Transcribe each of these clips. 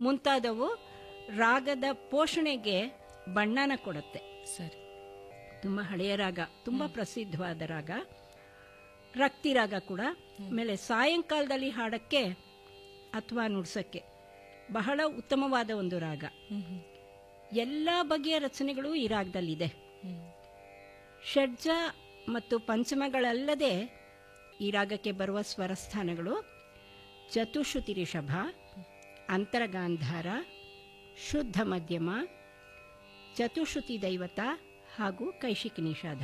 ಮುಂತಾದವು ರಾಗದ ಪೋಷಣೆಗೆ ಬಣ್ಣನ ಕೊಡುತ್ತೆ ಸರಿ ತುಂಬ ಹಳೆಯ ರಾಗ ತುಂಬ ಪ್ರಸಿದ್ಧವಾದ ರಾಗ ರಕ್ತಿ ರಾಗ ಕೂಡ ಆಮೇಲೆ ಸಾಯಂಕಾಲದಲ್ಲಿ ಹಾಡಕ್ಕೆ ಅಥವಾ ನುಡ್ಸಕ್ಕೆ ಬಹಳ ಉತ್ತಮವಾದ ಒಂದು ರಾಗ ಎಲ್ಲ ಬಗೆಯ ರಚನೆಗಳು ಈ ರಾಗದಲ್ಲಿದೆ ಷಡ್ಜ ಮತ್ತು ಪಂಚಮಗಳಲ್ಲದೆ ಈ ರಾಗಕ್ಕೆ ಬರುವ ಸ್ವರಸ್ಥಾನಗಳು ಚತುಶ್ರುತಿ ರಿಷಭ ಅಂತರಗಾಂಧಾರ ಶುದ್ಧ ಮಧ್ಯಮ ಚತುಶ್ರುತಿ ದೈವತ ಹಾಗೂ ಕೈಶಿಕಿ ನಿಷಾದ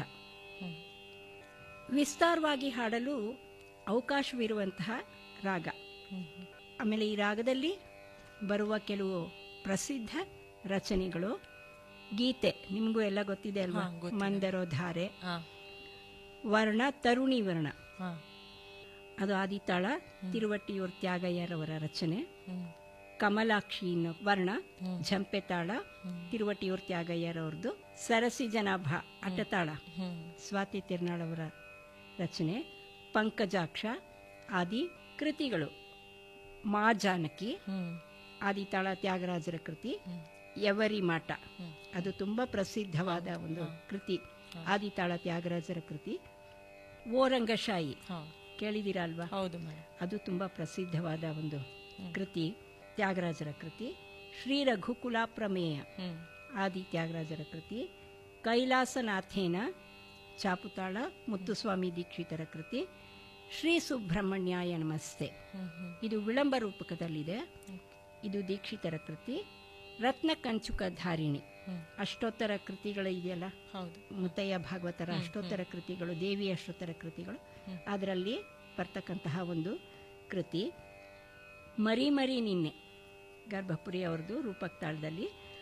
ವಿಸ್ತಾರವಾಗಿ ಹಾಡಲು ಅವಕಾಶವಿರುವಂತಹ ರಾಗ ಆಮೇಲೆ ಈ ರಾಗದಲ್ಲಿ ಬರುವ ಕೆಲವು ಪ್ರಸಿದ್ಧ ರಚನೆಗಳು ಗೀತೆ ನಿಮಗೂ ಎಲ್ಲ ಗೊತ್ತಿದೆ ಅಲ್ವಾ ಹಾ, ಗೊತ್ತಿದೆ. ಮಂದರೋಧಾರೆ ಹಾ ವರ್ಣ ತರುಣಿ ವರ್ಣ ಹಾ ಅದು ಆದಿತಾಳ ತಿರುವಟ್ಟಿಯೂರ್ ತ್ಯಾಗಯ್ಯರವರ ರಚನೆ ಹ್ಮ್ ಕಮಲಾಕ್ಷಿ ಅನ್ನೋ ವರ್ಣ ಝಂಪೆ ತಾಳ ತಿರುವಟ್ಟಿಯೂರ್ ತ್ಯಾಗಯ್ಯರವ್ರದ್ದು ಸರಸಿ ಜನಾಭ ಅಟ್ಟತಾಳ ಹ್ಮ್ ಸ್ವಾತಿ ತಿರ್ನಾಳ್ ಅವರ ರಚನೆ ಪಂಕಜಾಕ್ಷ ಆದಿ ಕೃತಿಗಳು ಮಾ ಜಾನಕಿ ಹ್ಮ್ ಆದಿತಾಳ ತ್ಯಾಗರಾಜರ ಕೃತಿ ಯವರಿ ಮಾಟ ಅದು ತುಂಬಾ ಪ್ರಸಿದ್ಧವಾದ ಒಂದು ಕೃತಿ ಆದಿತಾಳ ತ್ಯಾಗರಾಜರ ಕೃತಿ ಓರಂಗಶಾಹಿ ಹಾ ಕೇಳಿದಿರಾ ಅಲ್ವಾ ಹೌದು ಮೇಡಮ್ ಅದು ತುಂಬಾ ಪ್ರಸಿದ್ಧವಾದ ಒಂದು ಕೃತಿ ತ್ಯಾಗರಾಜರ ಕೃತಿ ಶ್ರೀ ರಘುಕುಲ ಪ್ರಮೇಯ ಹ್ಮ್ ಆದಿ ತ್ಯಾಗರಾಜರ ಕೃತಿ ಕೈಲಾಸನಾಥೇನ ಚಾಪುತಾಳ ಮುತ್ತುಸ್ವಾಮಿ ದೀಕ್ಷಿತರ ಕೃತಿ ಶ್ರೀ ಸುಬ್ರಹ್ಮಣ್ಯಾಯ ನಮಸ್ತೆ ಹ್ಮ್ ಹ್ಮ್ ಇದು ವಿಳಂಬ ರೂಪಕದಲ್ಲಿದೆ ಇದು ದೀಕ್ಷಿತರ ಕೃತಿ ರತ್ನ ಕಂಚುಕ ಧಾರಿಣಿ ಹ್ಮ್. ಅಷ್ಟೋತ್ತರ ಕೃತಿಗಳು ಇದೆಯಲ್ಲ ಹೌದು ಮುತ್ತಯ್ಯ ಭಾಗವತರ ಅಷ್ಟೋತ್ತರ ಕೃತಿಗಳು ದೇವಿ ಅಷ್ಟೋತ್ತರ ಕೃತಿಗಳು ಅದರಲ್ಲಿ ಬರ್ತಕ್ಕಂತಹ ಒಂದು ಕೃತಿ ಮರಿ ಮರಿ ನಿನ್ನೆ ಗರ್ಭಪುರಿ ಅವ್ರದ್ದು ರೂಪಕ್ ತಾಳದಲ್ಲಿ